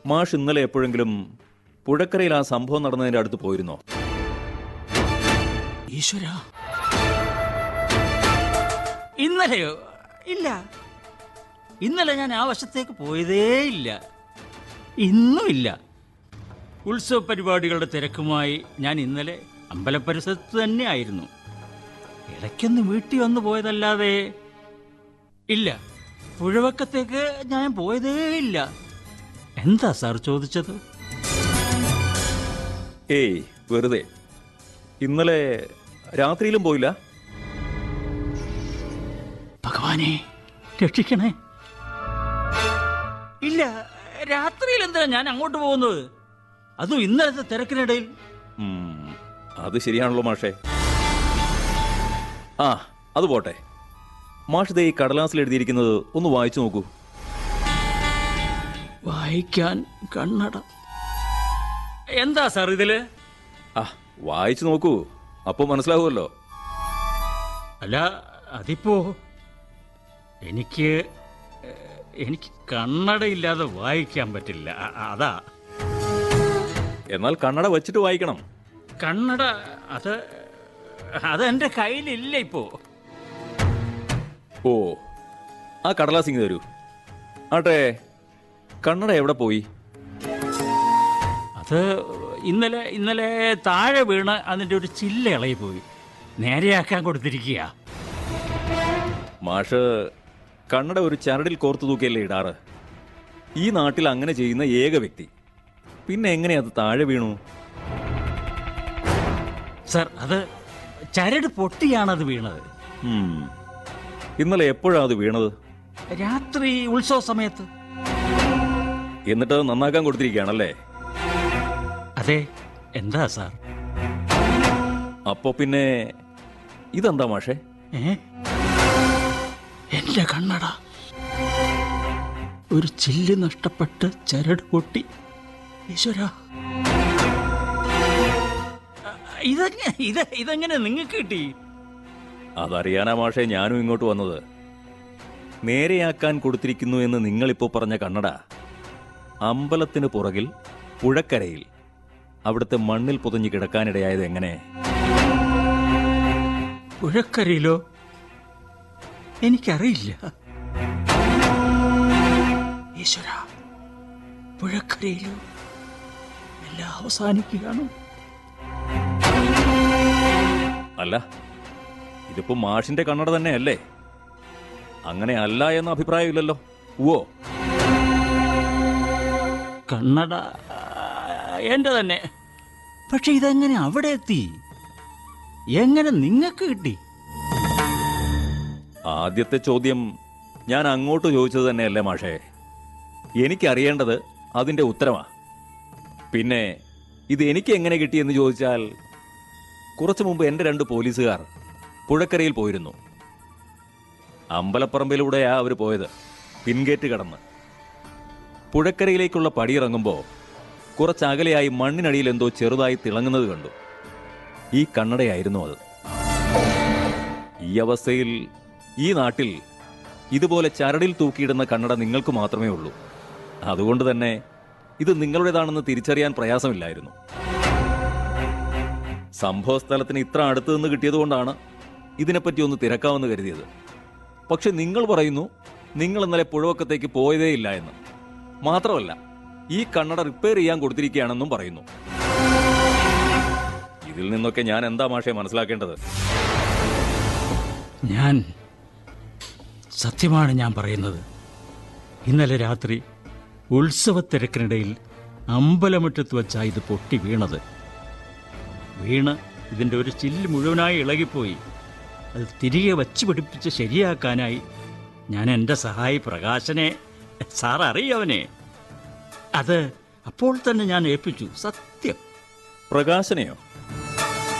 മാഷ് ഇന്നലെ എപ്പോഴെങ്കിലും പുഴക്കരയിൽ ആ സംഭവം നടന്നതിന്റെ അടുത്ത് പോയിരുന്നോ ഈശ്വര ഇന്നലെയോ ഇല്ല ഇന്നലെ ഞാൻ ആ വശത്തേക്ക് പോയതേ ഇല്ല ഇന്നും ഇല്ല ഉത്സവ പരിപാടികളുടെ തിരക്കുമായി ഞാൻ ഇന്നലെ അമ്പലപരിസരത്ത് തന്നെ ആയിരുന്നു ഇടയ്ക്കൊന്ന് വീട്ടിൽ വന്നു പോയതല്ലാതെ ഇല്ല പുഴവക്കത്തേക്ക് ഞാൻ പോയതേ ഇല്ല എന്താ സാർ ചോദിച്ചത് ഏയ് വെറുതെ ഇന്നലെ രാത്രിയിലും പോയില്ല ഭഗവാനെ രക്ഷിക്കണേ ഇല്ല രാത്രിയിൽ എന്തിനാ ഞാൻ അങ്ങോട്ട് പോകുന്നത് അതും ഇന്നലത്തെ തിരക്കിനിടയിൽ ഉം, അത് ശരിയാണല്ലോ മാഷേ ആ അത് പോട്ടെ മാഷ് ദേ ഈ കടലാസിൽ എഴുതിയിരിക്കുന്നത് ഒന്ന് വായിച്ചു നോക്കൂ വായിക്കാൻ കണ്ണട എന്താ സാർ ഇതില് ആ വായിച്ചു നോക്കൂ അപ്പോൾ മനസ്സിലാവുമല്ലോ അല്ല അതിപ്പോ എനിക്ക് ഏഹ്, എനിക്ക് കണ്ണടയില്ലാതെ വായിക്കാൻ പറ്റില്ല അ- അതാ എന്നാൽ കണ്ണട വെച്ചിട്ട് വായിക്കണം കണ്ണട അത് അത് എൻ്റെ കയ്യിലില്ല ഇപ്പോ ഓ ആ കടലാസ് ഇങ്ങ് തരൂ ആട്ടെ കണ്ണട എവിടെ പോയി അത് ഇന്നലെ ഇന്നലെ താഴെ വീണ് അതിൻ്റെ ഒരു ചില്ല ഇളകി പോയി നേരെയാക്കാൻ കൊടുത്തിരിക്കുക മാഷ് കണ്ണട ഒരു ചരടിൽ കോർത്തു തൂക്കിയല്ലേ ഇടാറ് ഈ നാട്ടിൽ അങ്ങനെ ചെയ്യുന്ന ഏക വ്യക്തി പിന്നെ എങ്ങനെ അത് താഴെ വീണു സർ അത് ചരട് പൊട്ടിയാണത് വീണത് ഉം. ഇന്നലെ എപ്പോഴാ അത് വീണത് രാത്രി ഉത്സവ സമയത്ത് എന്നിട്ട് അത് നന്നാക്കാൻ കൊടുത്തിരിക്കുകയാണല്ലേ അതെ എന്താ സാർ അപ്പോ പിന്നെ ഇതെന്താ മാഷേ ഏ എന്റെ കണ്ണട ഒരു ചില്ല് നഷ്ടപ്പെട്ട് ചരട് പൊട്ടി ഈശ്വര ഇതെങ്ങനെ ഇത് ഇതെങ്ങനെ നിങ്ങൾക്ക് കിട്ടി അതറിയാനാ മാഷേ ഞാനും ഇങ്ങോട്ട് വന്നത് നേരെയാക്കാൻ കൊടുത്തിരിക്കുന്നു എന്ന് നിങ്ങളിപ്പോ പറഞ്ഞ കണ്ണട അമ്പലത്തിന് പുറകിൽ പുഴക്കരയിൽ അവിടുത്തെ മണ്ണിൽ പുതഞ്ഞു കിടക്കാനിടയായത് എങ്ങനെ പുഴക്കരയിലോ എനിക്കറിയില്ല ഈശ്വര പുഴക്കരയിലോ എല്ലാം അവസാനിക്കുകയാണോ അല്ല ഇതിപ്പോ മാഷിന്റെ കണ്ണട തന്നെയല്ലേ അങ്ങനെ അല്ല എന്ന അഭിപ്രായമില്ലല്ലോ ഓ കണ്ണട എൻ്റെ തന്നെ പക്ഷെ ഇതെങ്ങനെ അവിടെ എത്തി എങ്ങനെ നിങ്ങൾക്ക് കിട്ടി ആദ്യത്തെ ചോദ്യം ഞാൻ അങ്ങോട്ട് ചോദിച്ചത് തന്നെയല്ലേ മാഷേ എനിക്കറിയേണ്ടത് അതിന്റെ ഉത്തരമാ പിന്നെ ഇത് എനിക്ക് എങ്ങനെ കിട്ടിയെന്ന് ചോദിച്ചാൽ കുറച്ചു മുമ്പ് എൻ്റെ രണ്ട് പോലീസുകാർ പുഴക്കരയിൽ പോയിരുന്നു അമ്പലപ്പറമ്പിലൂടെയാ അവർ പോയത് പിൻഗേറ്റ് കടന്ന് പുഴക്കരയിലേക്കുള്ള പടിയിറങ്ങുമ്പോൾ കുറച്ചകലെയായി മണ്ണിനടിയിൽ എന്തോ ചെറുതായി തിളങ്ങുന്നത് കണ്ടു ഈ കണ്ണടയായിരുന്നു അത് ഈ അവസ്ഥയിൽ ഈ നാട്ടിൽ ഇതുപോലെ ചരടിൽ തൂക്കിയിടുന്ന കണ്ണട നിങ്ങൾക്ക് മാത്രമേ ഉള്ളൂ അതുകൊണ്ട് തന്നെ ഇത് നിങ്ങളുടേതാണെന്ന് തിരിച്ചറിയാൻ പ്രയാസമില്ലായിരുന്നു സംഭവ സ്ഥലത്തിന് ഇത്ര അടുത്ത് നിന്ന് കിട്ടിയതുകൊണ്ടാണ് ഇതിനെപ്പറ്റി ഒന്ന് തിരക്കാമെന്ന് കരുതിയത് പക്ഷെ നിങ്ങൾ പറയുന്നു നിങ്ങൾ ഇന്നലെ പുഴവക്കത്തേക്ക് പോയതേ ഇല്ല എന്ന് മാത്രമല്ല ഈ കണ്ണട റിപ്പയർ ചെയ്യാൻ കൊടുത്തിരിക്കുകയാണെന്നും പറയുന്നു ഇതിൽ നിന്നൊക്കെ ഞാൻ എന്താ മാഷെ മനസ്സിലാക്കേണ്ടത് ഞാൻ സത്യമാണ് ഞാൻ പറയുന്നത് ഇന്നലെ രാത്രി ഉത്സവത്തിരക്കിനിടയിൽ അമ്പലമുറ്റത്ത് വച്ചാ ഇത് പൊട്ടി വീണത് വീണ് ഇതിൻ്റെ ഒരു ചില്ല് മുഴുവനായി ഇളകിപ്പോയി അത് തിരികെ വച്ച് പിടിപ്പിച്ച് ശരിയാക്കാനായി ഞാൻ എൻ്റെ സഹായി പ്രകാശനെ സാർ അറിയവനെ അത് അപ്പോൾ തന്നെ ഞാൻ ഏൽപ്പിച്ചു സത്യം പ്രകാശനെയോ